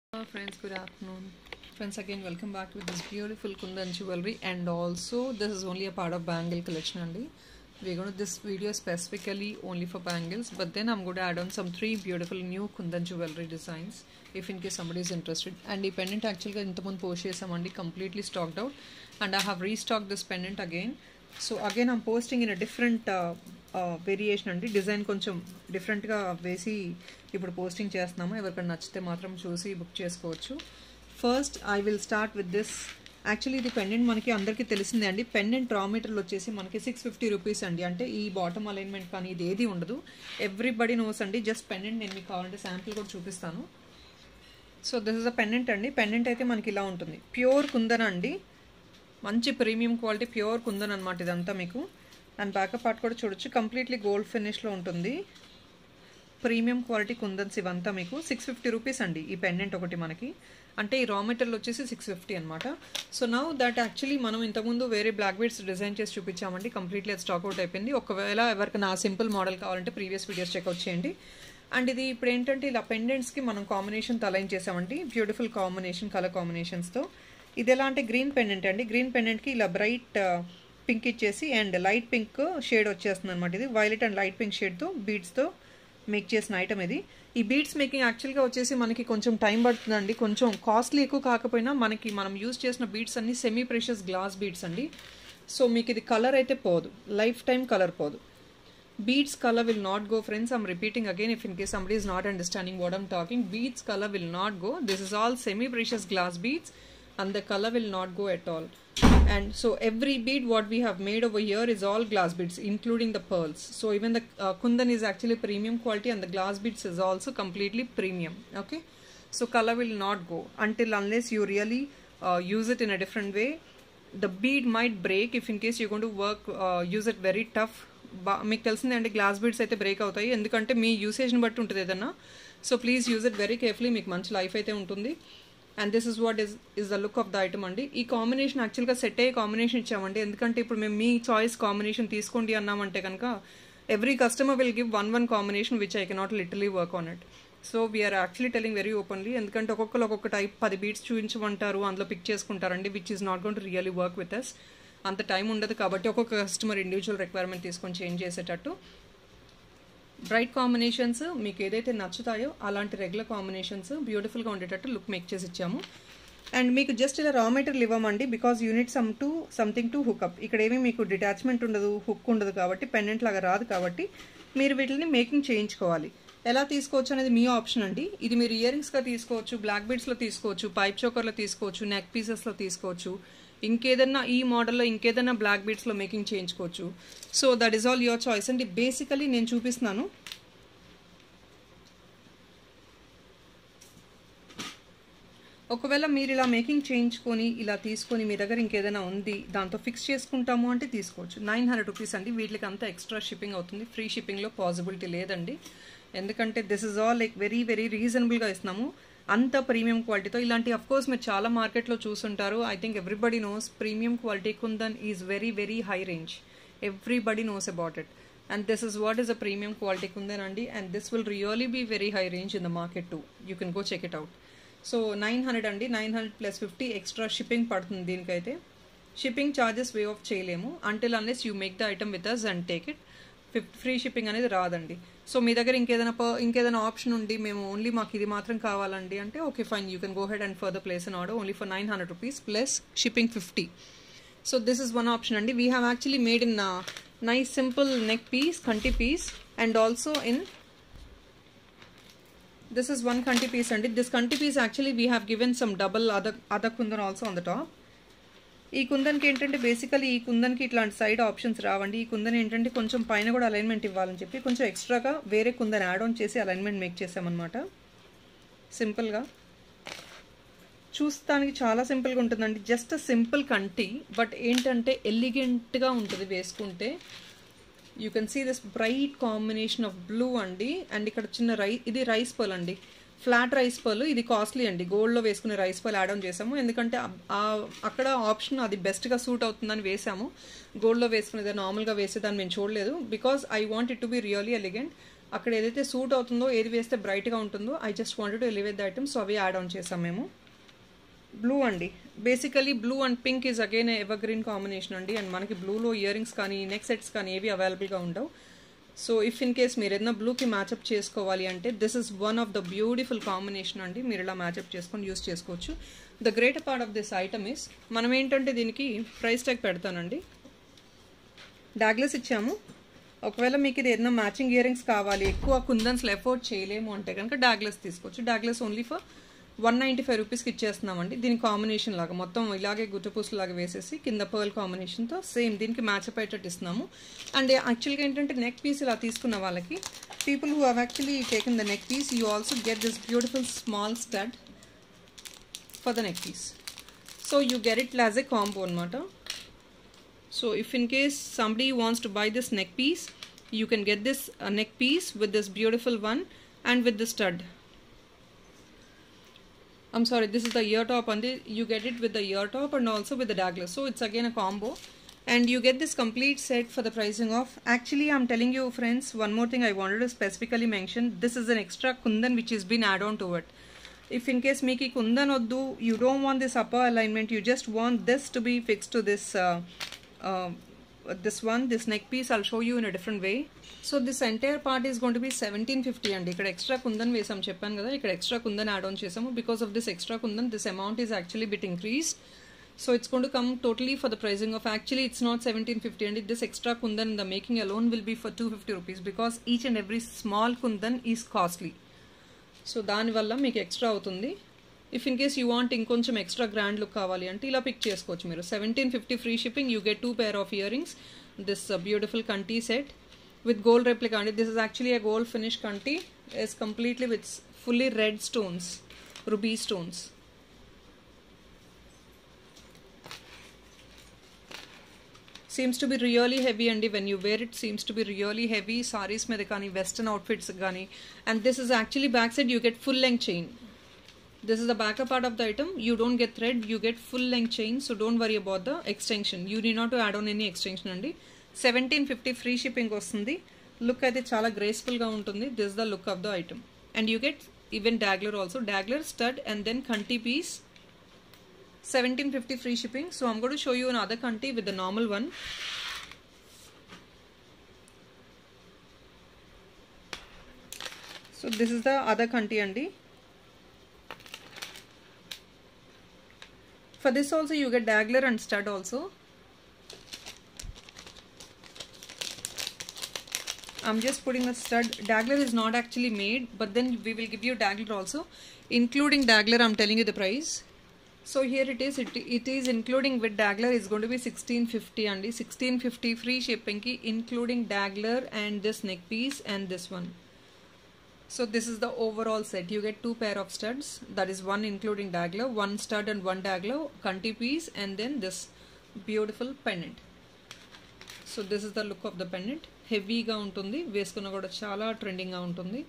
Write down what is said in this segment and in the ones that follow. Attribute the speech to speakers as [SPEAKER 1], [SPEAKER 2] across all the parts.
[SPEAKER 1] Hello friends, good afternoon. Friends, again welcome back with this beautiful Kundan jewelry and also this is only a part of bangle collection only. We're going to this video specifically only for bangles, but then I'm going to add on some three beautiful new Kundan jewelry designs if in case somebody is interested. And ఈ pendant యాక్చువల్గా ఇంతకుముందు post చేసామండి completely stocked out and I have restock this pendant again so again I'm posting in a different variation అండి design కొంచెం డిఫరెంట్గా వేసి ఇప్పుడు posting చేస్తున్నాము ఎవరికైనా నచ్చితే మాత్రం చూసి బుక్ చేసుకోవచ్చు first I will start with this actually ఇది పెండెంట్ మనకి అందరికీ తెలిసిందే అండి పెండెంట్ రా మీటర్లు వచ్చేసి మనకి సిక్స్ ఫిఫ్టీ రూపీస్ అండి అంటే ఈ బాటమ్ అలైన్మెంట్ కానీ ఇది ఏది ఉండదు ఎవ్రీబడి నోస్ అండి జస్ట్ పెండెంట్ నేను మీకు కావాలంటే శాంపిల్ కూడా చూపిస్తాను so this is a pendant అండి పెండెంట్ అయితే మనకి ఇలా ఉంటుంది ప్యూర్ కుందన అండి మంచి ప్రీమియం క్వాలిటీ ప్యూర్ కుందన్ అనమాట ఇదంతా మీకు అండ్ బ్యాకప్ పార్ట్ కూడా చూడొచ్చు కంప్లీట్లీ గోల్డ్ ఫినిష్లో ఉంటుంది ప్రీమియం క్వాలిటీ కుందన్స్ ఇవంతా మీకు సిక్స్ ఫిఫ్టీ రూపీస్ అండి ఈ పెండెంట్ ఒకటి మనకి అంటే ఈ రా మెటీరియల్ వచ్చేసి సిక్స్ ఫిఫ్టీ అనమాట సో నౌ దట్ యాక్చువల్లీ మనం ఇంతకుముందు వేరే బ్లాక్ బీడ్స్ డిజైన్ చేసి చూపించామండి కంప్లీట్లీ అది స్టాక్ అవుట్ అయిపోయింది ఒకవేళ ఎవరికైనా ఆ సింపుల్ మోడల్ కావాలంటే ప్రీవియస్ వీడియోస్ చెక్అవుట్ చేయండి అండ్ ఇది ఇప్పుడు ఏంటంటే ఇలా పెండెంట్స్కి మనం కాంబినేషన్ అలైన్ చేసామండి బ్యూటిఫుల్ కాంబినేషన్ కలర్ కాంబినేషన్స్తో ఇది ఎలా అంటే గ్రీన్ పెండెంట్ అండి గ్రీన్ పెండెంట్కి ఇలా బ్రైట్ పింక్ ఇచ్చేసి అండ్ లైట్ పింక్ షేడ్ వచ్చేస్తుంది అనమాట ఇది వైలెట్ అండ్ లైట్ పింక్ షేడ్తో బీడ్స్తో మేక్ చేసిన ఐటమ్ ఇది ఈ బీడ్స్ మేకింగ్ యాక్చువల్గా వచ్చేసి మనకి కొంచెం టైం పడుతుందండి కొంచెం కాస్ట్లీ ఎక్కువ కాకపోయినా మనకి మనం యూజ్ చేసిన బీడ్స్ అన్ని సెమీ ప్రెషియస్ గ్లాస్ బీడ్స్ అండి సో మీకు ఇది కలర్ అయితే పోదు లైఫ్ టైం కలర్ పోదు beads color will not go friends i'm repeating again if in case somebody is not understanding what i'm talking beads color will not go this is all semi precious glass beads and the color will not go at all and so every bead what we have made over here is all glass beads including the pearls so even the uh, kundan is actually premium quality and the glass beads is also completely premium okay so color will not go until unless you really uh, use it in a different way the bead might break if in case you're going to work uh, use it very tough బా మీకు తెలిసిందే అండి glass beads అయితే break అవుతాయి ఎందుకంటే మీ యూసేజ్ని బట్టి ఉంటుంది ఏదన్నా so please use it very carefully మీకు మంచి లైఫ్ అయితే ఉంటుంది and this is what is is the look of the item అండి ఈ కాంబినేషన్ యాక్చువల్గా సెట్ అయ్యే కాంబినేషన్ ఇచ్చామండి ఎందుకంటే ఇప్పుడు మేము మీ చాయిస్ కాంబినేషన్ తీసుకోండి అన్నామంటే కనుక every customer will give one one combination which I cannot literally work on it so we're actually telling very openly ఎందుకంటే ఒక్కొక్కరు ఒక్కొక్క టైప్ పది బీట్స్ చూపించమంటారు అందులో పిక్ చేసుకుంటారండి which is not gone to really work with us అంత time ఉండదు కాబట్టి ఒక్కొక్క కస్టమర్ ఇండివిజువల్ రిక్వైర్మెంట్ తీసుకొని చేంజ్ చేసేటట్టు బ్రైట్ కాంబినేషన్స్ మీకు ఏదైతే నచ్చుతాయో అలాంటి రెగ్యులర్ కాంబినేషన్స్ బ్యూటిఫుల్గా ఉండేటట్టు లుక్ మేక్ చేసి ఇచ్చాము అండ్ మీకు జస్ట్ ఇలా రా మెటీరియల్ ఇవ్వమండి because you need some to something to hook up ఇక్కడ ఏమీ మీకు డిటాచ్మెంట్ ఉండదు హుక్ ఉండదు కాబట్టి పెండెంట్ లాగా రాదు కాబట్టి మీరు వీటిని మేకింగ్ చేయించుకోవాలి ఎలా తీసుకోవచ్చు అనేది మీ ఆప్షన్ అండి ఇది మీరు ఇయర్ రింగ్స్గా తీసుకోవచ్చు బ్లాక్ బీడ్స్లో తీసుకోవచ్చు పైప్ చోకర్లో తీసుకోవచ్చు నెక్ పీసెస్లో తీసుకోవచ్చు ఇంకేదన్నా ఈ మోడల్లో ఇంకేదన్నా బ్లాక్ బీడ్స్లో మేకింగ్ చేయించుకోవచ్చు so that is all your choice అండి బేసికలీ నేను చూపిస్తున్నాను ఒకవేళ మీరు ఇలా మేకింగ్ చేయించుకొని ఇలా తీసుకొని మీ దగ్గర ఇంకేదైనా ఉంది దాంతో ఫిక్స్ చేసుకుంటాము అంటే తీసుకోవచ్చు నైన్ హండ్రెడ్ రూపీస్ అండి వీటికి అంతా ఎక్స్ట్రా షిప్పింగ్ అవుతుంది ఫ్రీ షిప్పింగ్లో పాసిబిలిటీ లేదండి ఎందుకంటే this is all like very very రీజనబుల్గా ఇస్తున్నాము అంత ప్రీమియం క్వాలిటీతో ఇలాంటి అఫ్ కోర్స్ మీరు చాలా మార్కెట్లో చూసుంటారు I think everybody knows premium quality kundan is very very high range everybody knows about it and this is what is a premium quality kundan అండి and this will really be very high range in the market too you can go check it out so nine hundred అండి nine hundred plus fifty extra shipping పడుతుంది దీనికైతే shipping charges waive off చేయలేము until unless you make the item with us and take it fifth free shipping అనేది రాదండి so మీ దగ్గర ఇంకేదైనా ఇంకేదైనా option ఉండి మేము ఓన్లీ మాకు ఇది మాత్రం కావాలండి అంటే okay fine you can go head and for the place an order only for nine hundred rupees plus shipping fifty so this is one option అండి we have actually made in nice simple neck piece kanti piece and also in this is one kanti piece and this kanti piece actually we have given some double other other kundan also on the top ఈ కుందన్కి ఏంటంటే basically ఈ కుందన్కి ఇట్లాంటి side options రావండి ఈ కుందన్ ఏంటంటే కొంచెం పైన కూడా అలైన్మెంట్ ఇవ్వాలని చెప్పి కొంచెం ఎక్స్ట్రాగా వేరే కుందన్ యాడ్ ఆన్ చేసి అలైన్మెంట్ మేక్ చేసామన్నమాట సింపుల్గా చూస్తానికి చాలా సింపుల్గా ఉంటుందండి జస్ట్ సింపుల్ కంటి బట్ ఏంటంటే ఎలిగెంట్గా ఉంటుంది వేసుకుంటే you can see this bright combination of blue అండి అండ్ ఇక్కడ చిన్న రై ఇది రైస్ పర్ల్ అండి ఫ్లాట్ రైస్ పర్ల్ ఇది కాస్ట్లీ అండి గోల్డ్లో వేసుకునే రైస్ పర్ల్ యాడ్ ఆన్ చేసాము ఎందుకంటే అక్కడ ఆప్షన్ అది బెస్ట్గా సూట్ అవుతుందని వేసాము గోల్డ్లో వేసుకునేది నార్మల్గా వేసేదాన్ని మేము చూడలేదు because I want it to be really elegant అక్కడ ఏదైతే సూట్ అవుతుందో ఏది వేస్తే బ్రైట్గా ఉంటుందో I just wanted to elevate the item so అవి యాడ్ ఆన్ చేసాం మేము బ్లూ అండి basically blue and pink is again evergreen combination అండి అండ్ మనకి బ్లూలో ఇయర్ రింగ్స్ కానీ నెక్ సెట్స్ కానీ ఏవి అవైలబుల్గా ఉండవు సో ఇఫ్ ఇన్ కేస్ మీరు ఏదైనా బ్లూకి మ్యాచప్ చేసుకోవాలి అంటే this is one of the beautiful combination అండి మీరు ఇలా మ్యాచప్ చేసుకొని యూస్ చేసుకోవచ్చు the greater part of this item is మనం ఏంటంటే దీనికి ప్రైస్ ట్యాగ్ పెడతానండి డాగ్లెస్ ఇచ్చాము ఒకవేళ మీకు ఇది ఏదైనా మ్యాచింగ్ ఇయర్ రింగ్స్ కావాలి ఎక్కువ కుందన్స్లో ఎఫోర్డ్ చేయలేము అంటే కనుక డాగ్లెస్ తీసుకోవచ్చు danglers only for one ninety five రూపీస్కి ఇచ్చేస్తున్నామండి దీని కాంబినేషన్ లాగా మొత్తం ఇలాగే గుట్టపూసలు లాగా వేసేసి కింద పర్ల్ కాంబినేషన్తో సేమ్ దీనికి మ్యాచప్ అయ్యేటట్టు ఇస్తున్నాము అండ్ యాక్చువల్గా ఏంటంటే నెక్ పీస్ ఇలా తీసుకున్న వాళ్ళకి people who have actually taken the neck piece you also get this beautiful small stud for the neck piece so you get it as a combo అనమాట So if in case somebody wants to buy this neck piece, you can get this uh, neck piece with this beautiful one and with the stud. I'm sorry, this is the ear top and the, you get it with the ear top and also with the dagger. So it's again a combo. And you get this complete set for the pricing of. Actually, I'm telling you, friends, one more thing I wanted to specifically mention. This is an extra kundan which has been add on to it. If in case Miki kundan oddu, you don't want this upper alignment, you just want this to be fixed to this. Uh, uh, this one this neck piece i'll show you in a different way so this entire part is going to be 1750 అండి ఇక్కడ extra kundan వేసాం చెప్పాను కదా ఇక్కడ extra kundan add on చేసాము because of this extra kundan this amount is actually bit increased so it's gone to come totally for the pricing of actually it's not seventeen fifty అండి this extra kundan the making alone will be for two fifty rupees because each and every small kundan is costly so దానివల్ల మీకు extra అవుతుంది if in case you want ఇంకొంచెం extra grand look కావాలి అంటే ఇలా pick చేసుకోవచ్చు మీరు seventeen fifty free shipping you get two pair of earrings this beautiful kanti set with gold replica అండి this is actually a gold finish kanti is completely with fully red stones ruby stones seems to be really heavy అండి when you wear it seems to be really heavy saris మీద కానీ western outfits కానీ and this is actually back side you get full లెంగ్ chain this is the backup part of the item you don't get thread you get full length chain so don't worry about the extension you need not to add on any extension అండి seventeen fifty free shipping వస్తుంది look అయితే చాలా గ్రేస్ఫుల్గా ఉంటుంది this the look of the item and you get even dangler also dangler stud and then kanti piece seventeen fifty free shipping so I'm gonna show you another kanti with the normal one so this is the other kanti అండి For this also you get dagler and stud also. I'm just putting a stud. Dagler is not actually made, but then we will give you dagler also. Including dagler, I'm telling you the price. So here it is. It, it is including with dagler is going to be 1650 and 1650 free shipping ki including dagler and this neck piece and this one. So this is the overall set. You get two pair of studs. That is one including dagger, one stud and one dagger, kanti piece, and then this beautiful pendant. So this is the look of the pendant హెవీగా ఉంటుంది వేసుకున్న కూడా చాలా ట్రెండింగ్గా ఉంటుంది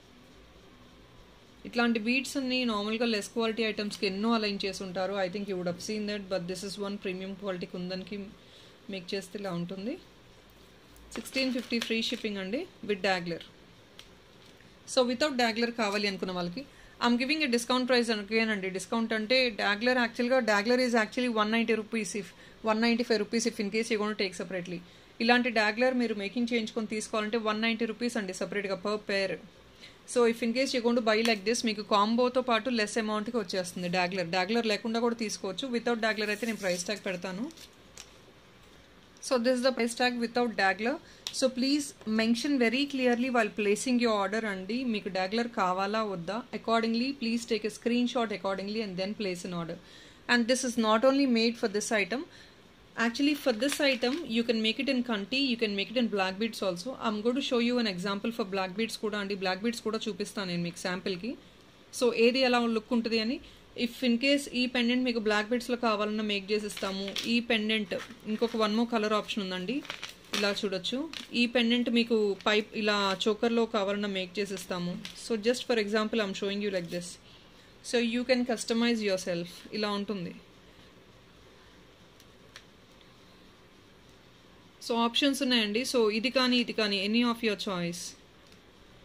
[SPEAKER 1] ఇట్లాంటి beats అన్ని నార్మల్గా less quality ఐటమ్స్కి ఎన్నో అలైన్ చేసి ఉంటారు I think you would have seen that but this is one premium quality కుందన్కి మేక్ చేస్తే ఇలా ఉంటుంది సిక్స్టీన్ ఫిఫ్టీ ఫ్రీ షిప్పింగ్ అండి with dangler so without dangler కావాలి అనుకున్న వాళ్ళకి I'm giving a discount price అనుకేనండి డిస్కౌంట్ అంటే డాగ్లర్ యాక్చువల్గా dangler is actually one ninety rupees if one ninety five rupees if in case you gonna take separately ఇలాంటి dangler మీరు making చేయించుకొని తీసుకోవాలంటే వన్ నైంటీ రూపీస్ అండి సపరేట్గా per pair so if in case you gonna buy like this మీకు కాంబోతో పాటు less అమౌంట్కి వచ్చేస్తుంది డాగ్లర్ డాగ్లర్ లేకుండా కూడా తీసుకోవచ్చు వితౌట్ డాగ్లర్ అయితే నేను ప్రైస్ ట్యాగ్ పెడతాను so this is the price tag without dangler so please mention very clearly వాళ్ళు ప్లేసింగ్ యూ ఆర్డర్ అండి మీకు డాగ్లర్ కావాలా వద్దా accordingly please take a screenshot accordingly and then place in order and this is not only made for this item actually for this item you can make it in kanti you can make it in black beads also i'm going to show you an example for black beads కూడా అండి black beads కూడా చూపిస్తాను నేను మీకు శాంపిల్కి so ఏది ఎలా look ఉంటుంది అని ఇఫ్ ఇన్ కేస్ ఈ పెండెంట్ మీకు బ్లాక్ బీడ్స్లో కావాలన్నా మేక్ చేసి ఇస్తాము ఈ పెండెంట్ ఇంకొక వన్ మో కలర్ ఆప్షన్ ఉందండి ఇలా చూడొచ్చు ఈ పెండెంట్ మీకు పైప్ ఇలా చోకర్లో కావాలన్నా మేక్ చేసి ఇస్తాము so just for example I'm showing you like this so you can customise yourself ఇలా ఉంటుంది సో ఆప్షన్స్ ఉన్నాయండి సో ఇది కానీ ఇది కానీ any of your choice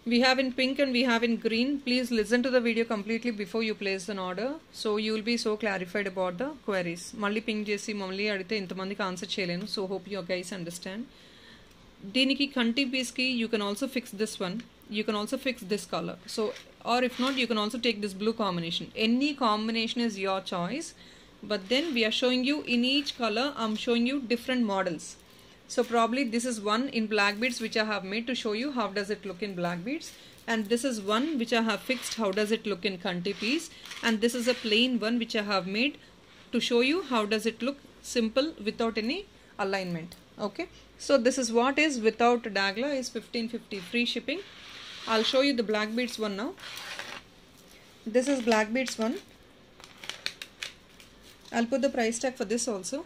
[SPEAKER 1] we have in pink and we have in green please listen to the video completely before you place an order so you will be so clarified about the queries మళ్ళీ ping చేసి మళ్ళీ అడిగితే ఇంతమందికి answer చేయలేను so hope your guys understand దీనికి కంటి పీస్కి you can also fix this one you can also fix this colour so or if not you can also take this blue combination any combination is your choice but then we're showing you in each colour I'm showing you different models so probably this is one in black beads which I have made to show you how does it look in black beads and this is one which I have fixed how does it look in kanti piece and this is a plain one which I have made to show you how does it look simple without any alignment okay so this is what is without dagla is 1550 free shipping I'll show you the black beads one now this is black beads one I'll put the price tag for this also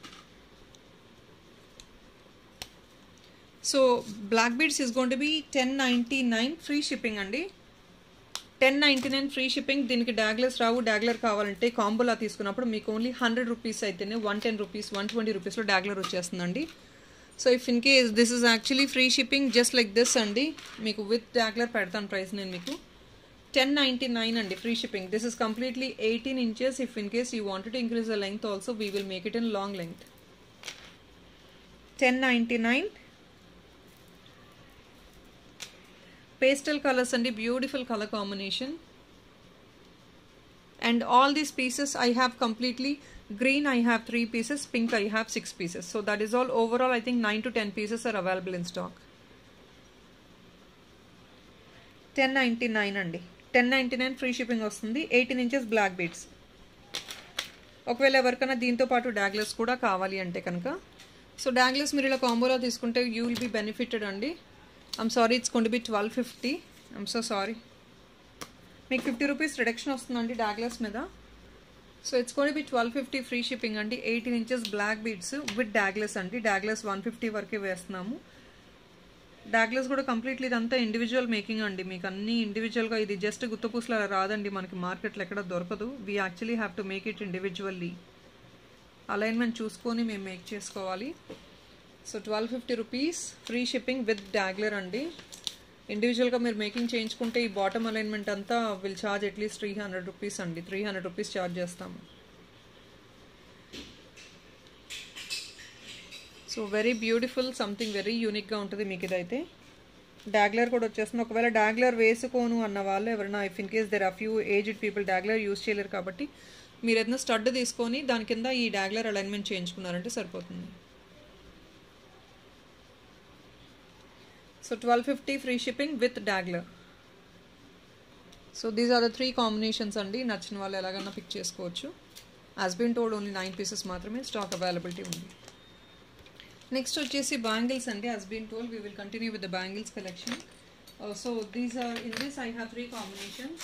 [SPEAKER 1] so black beads is gone to be ten ninety nine free shipping అండి ten ninety nine free shipping దీనికి danglers రావు dangler కావాలంటే కాంబోలా తీసుకున్నప్పుడు మీకు only hundred rupees అయితేనే one ten rupees one twenty రూపీస్లో dangler వచ్చేస్తుందండి so if in case this is actually free shipping just like this అండి మీకు విత్ డాగ్లర్ పెడతాను ప్రైస్ నేను మీకు టెన్ నైంటీ నైన్ అండి free shipping this is completely eighteen inches if in case you wanted to increase the length also we will make it in long length ten ninety nine pastel colors and a beautiful color combination and all these pieces I have completely green I have 3 pieces pink I have 6 pieces so that is all overall I think 9 to 10 pieces are available in stock 1099 అండి ten ninety nine free shipping వస్తుంది eighteen inches black beads ఒకవేళ ఎవరికైనా దీంతో పాటు Douglas కూడా కావాలి అంటే కనుక సో డాగ్లెస్ మీరు ఇలా కాంబోలో తీసుకుంటే యూ విల్ బి బెనిఫిటెడ్ అండి I'm sorry it's gonna be twelve fifty I'm so sorry మీకు ఫిఫ్టీ రూపీస్ రిడక్షన్ వస్తుందండి డాగ్లెస్ మీద so it's gonna be twelve fifty free shipping అండి eighteen inches black beads with danglers అండి danglers one fifty వరకే వేస్తున్నాము Douglas కూడా completely ఇదంతా individual making అండి మీకు అన్ని ఇండివిజువల్గా ఇది జస్ట్ గుత్తపూసలా రాదండి మనకి మార్కెట్లో ఎక్కడ దొరకదు we actually have to make it individually alignment చూసుకొని మేము మేక్ చేసుకోవాలి so twelve fifty rupees free shipping with dangler అండి ఇండివిజువల్గా మీరు మేకింగ్ చేయించుకుంటే ఈ బాటమ్ అలైన్మెంట్ అంతా will charge at least three hundred rupees అండి త్రీ హండ్రెడ్ రూపీస్ ఛార్జ్ చేస్తాము so very beautiful something very యూనిక్గా ఉంటుంది మీకు ఇదైతే డాగ్లర్ కూడా వచ్చేస్తుంది ఒకవేళ డాగ్లర్ వేసుకోను అన్న వాళ్ళు ఎవరైనా if in case there are few aged people dangler use చేయలేరు కాబట్టి మీరు ఏదైనా స్టడ్ తీసుకొని దాని కింద ఈ డాగ్లర్ అలైన్మెంట్ చేయించుకున్నారంటే సరిపోతుంది so twelve fifty free shipping with dangler so these are the three combinations అండి నచ్చిన వాళ్ళు ఎలాగైనా పిక్ చేసుకోవచ్చు as been told only nine pieces మాత్రమే స్టాక్ అవైలబిలిటీ ఉంది నెక్స్ట్ వచ్చేసి బ్యాంగిల్స్ అండి as been told we will continue with the bangles collection so these are in this I have three combinations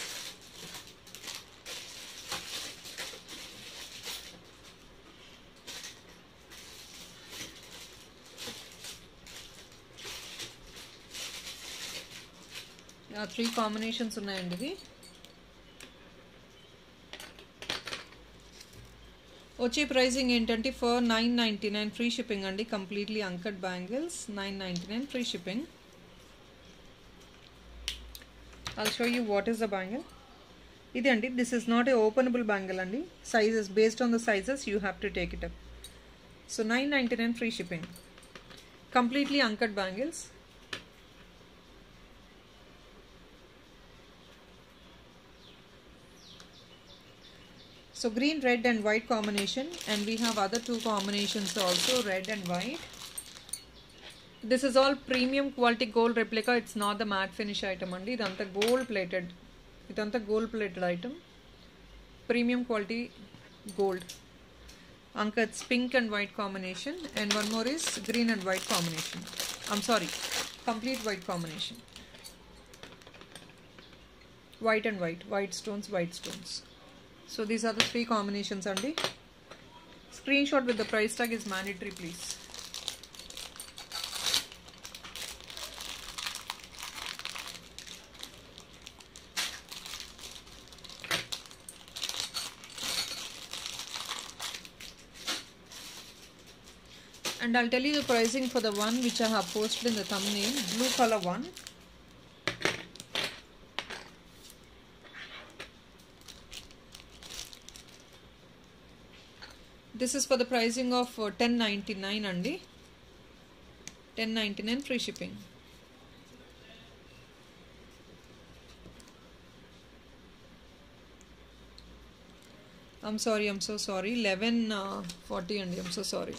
[SPEAKER 1] three combinations ఉన్నాయండి ఇది వచ్చే pricing ఏంటంటే for nine ninety nine free shipping అండి completely uncut bangles nine ninety nine free shipping I'll show you what is the bangle ఇది అండి this is not a openable bangle అండి sizes based on the sizes you have to take it up so nine ninety nine free shipping completely uncut bangles so green red and white combination and we have other two combinations also red and white this is all premium quality gold replica it's not the matte finish item andi idantha gold plated idantha gold plated item premium quality gold anka it's pink and white combination and one more is green and white combination i'm sorry complete white combination white and white white stones white stones so these are the three combinations అండి screenshot with the price tag is mandatory please and I'll tell you the pricing for the one which I have posted in the thumbnail blue color one this is for the pricing of ten ninety nine అండి ten ninety nine free shipping I'm sorry I'm so sorry eleven forty అండి I'm so sorry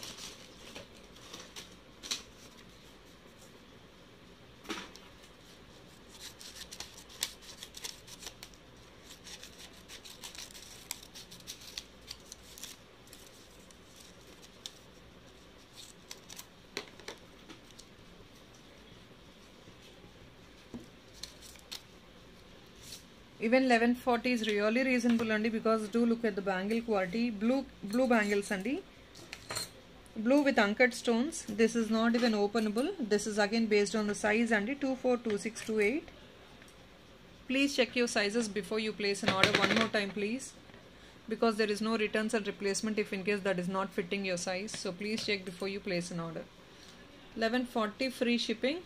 [SPEAKER 1] even 1140 is really reasonable అండి because do look at the bangle quality blue blue bangles అండి blue with uncut stones this is not even openable this is again based on the size అండి 242628 please check your sizes before you place an order one more time please because there is no returns and replacement if in case that is not fitting your size so please check before you place an order 1140 free shipping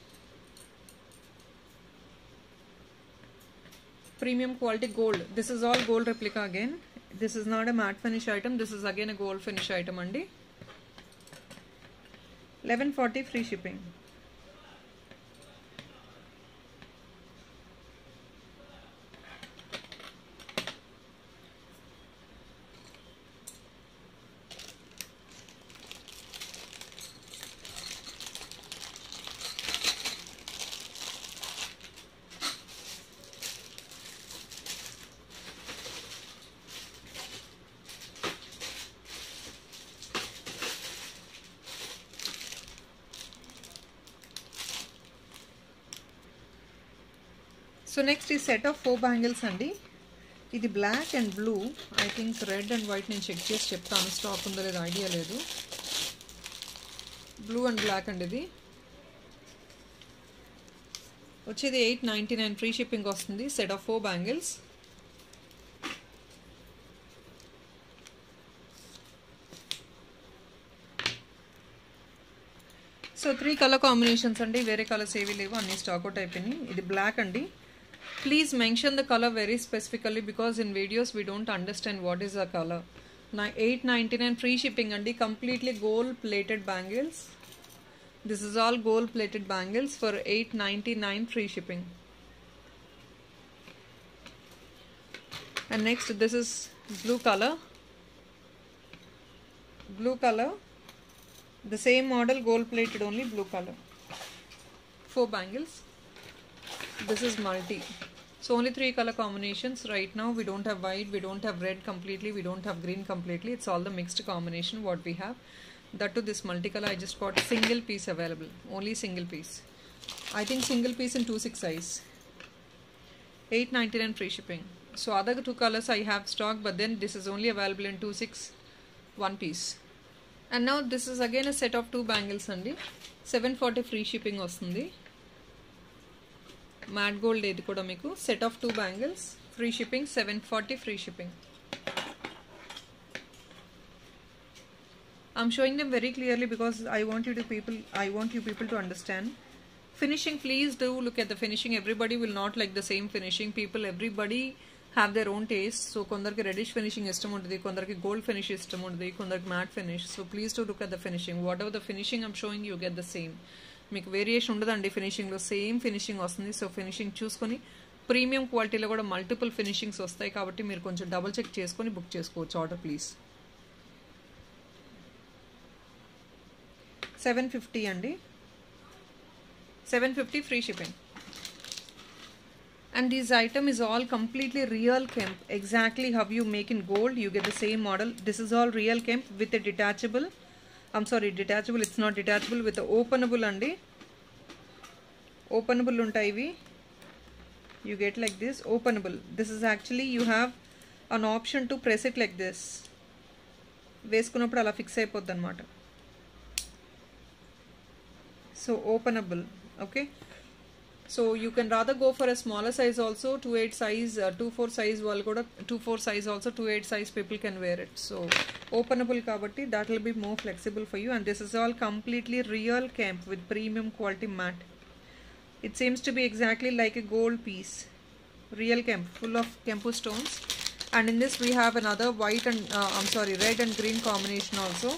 [SPEAKER 1] premium quality gold this is all gold replica again this is not a matte finish item this is again a gold finish item andi 1140 free shipping so next ఈ set of four bangles అండి ఇది black and blue I think red and white నేను check చేసి చెప్తాను stock ఉందో లేదో idea లేదు blue and black అండి ఇది వచ్చేది eight ninety nine free shipping వస్తుంది set of four bangles so three colour combinations అండి వేరే కలర్స్ ఏవి లేవు అన్ని స్టాక్ అవుట్ అయిపోయినాయి ఇది బ్లాక్ అండి please mention the colour very specifically because in videos we don't understand what is the colour నా eight ninety nine free shipping అండి completely gold plated bangles this is all gold plated bangles for eight ninety nine free shipping and next this is blue colour blue colour the same model gold plated only blue color four bangles this is multi so only three color combinations right now we don't have white we don't have red completely we don't have green completely it's all the mixed combination what we have that to this multicolor i just got single piece available only single piece i think single piece in 26 size 899 free shipping so other two colors i have stock but then this is only available in 26 one piece and now this is again a set of two bangles అండి seven forty free shipping వస్తుంది matte gold ఇది కూడా మీకు set of two bangles free shipping seven forty free shipping I'm showing them very clearly because I want you to people I want you people to understand finishing please do look at the finishing everybody will not like the same finishing people everybody have their own taste so కొందరికి reddish finishing ఇష్టం ఉంటుంది కొందరికి gold finish ఇష్టం ఉంటుంది కొందరికి matte finish so please to look at the finishing whatever the finishing I'm showing you get the same మీకు variation ఉండదండి ఫినిషింగ్లో సేమ్ ఫినిషింగ్ వస్తుంది సో ఫినిషింగ్ చూసుకొని ప్రీమియం క్వాలిటీలో కూడా మల్టిపుల్ ఫినిషింగ్స్ వస్తాయి కాబట్టి మీరు కొంచెం డబుల్ చెక్ చేసుకొని బుక్ చేసుకోవచ్చు ఆర్డర్ ప్లీజ్ సెవెన్ ఫిఫ్టీ అండి seven fifty free shipping and this item is all completely real kemp exactly how you make in gold you get the same model this is all real kemp with a detachable i'm sorry detachable it's not detachable with the openable andi openable ఉంటాయి ఇవి you get like this openable this is actually you have an option to press it like this వేసుకున్నప్పుడు అలా fix అయిపోద్ది అనమాట so openable okay so you can rather go for a smaller size also two eight size two four size వాళ్ళు కూడా two four size also two eight size people can wear it so openable కాబట్టి that will be more flexible for you and this is all completely real kemp with premium quality matte it seems to be exactly like a gold piece real kemp full of కెంపు stones and in this we have another white and uh, i'm sorry red and green combination also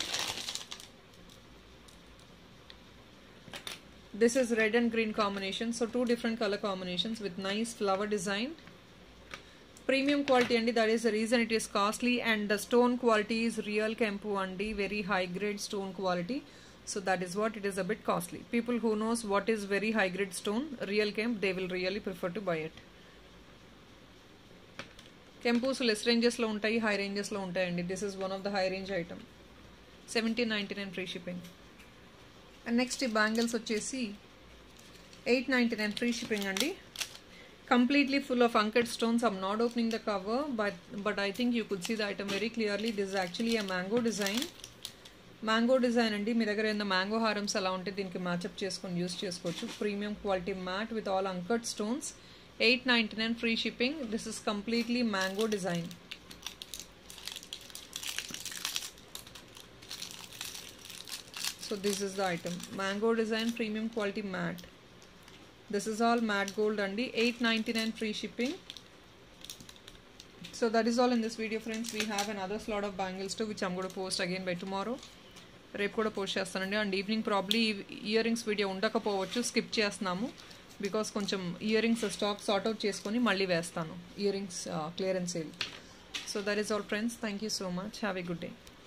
[SPEAKER 1] this is red and green combination so two different color combinations with nice flower design premium quality andi that is the reason it is costly and the stone quality is real kempu andi very high grade stone quality so that is what it is a bit costly people who knows what is very high grade stone real kemp they will really prefer to buy it కెంపూస్ less రేంజెస్లో ఉంటాయి high రేంజెస్లో ఉంటాయండి this is one of the high range item seventeen ninety nine free shipping and next ఈ bangles వచ్చేసి eight ninety nine free shipping అండి completely full of uncut stones i'm not opening the cover but but i think you could see the item very clearly this is actually a mango design mango design అండి మీ దగ్గర ఏదైనా mango హారమ్స్ అలా ఉంటే దీనికి మ్యాచప్ చేసుకొని use చేసుకోవచ్చు premium quality matte with all uncut stones eight ninety nine free shipping this is completely mango design so this is the item mango design premium quality matte this is all matte gold అండి eight ninety nine free shipping so that is all in this video friends we have an other slot of bangles to which am కూడా post again by tomorrow రేపు కూడా post చేస్తానండి and evening probably earrings video ఉండకపోవచ్చు స్కిప్ చేస్తున్నాము because కొంచెం earrings stock sort out చేసుకొని మళ్ళీ వేస్తాను earrings clearance sale so that is all friends thank you so much have a good day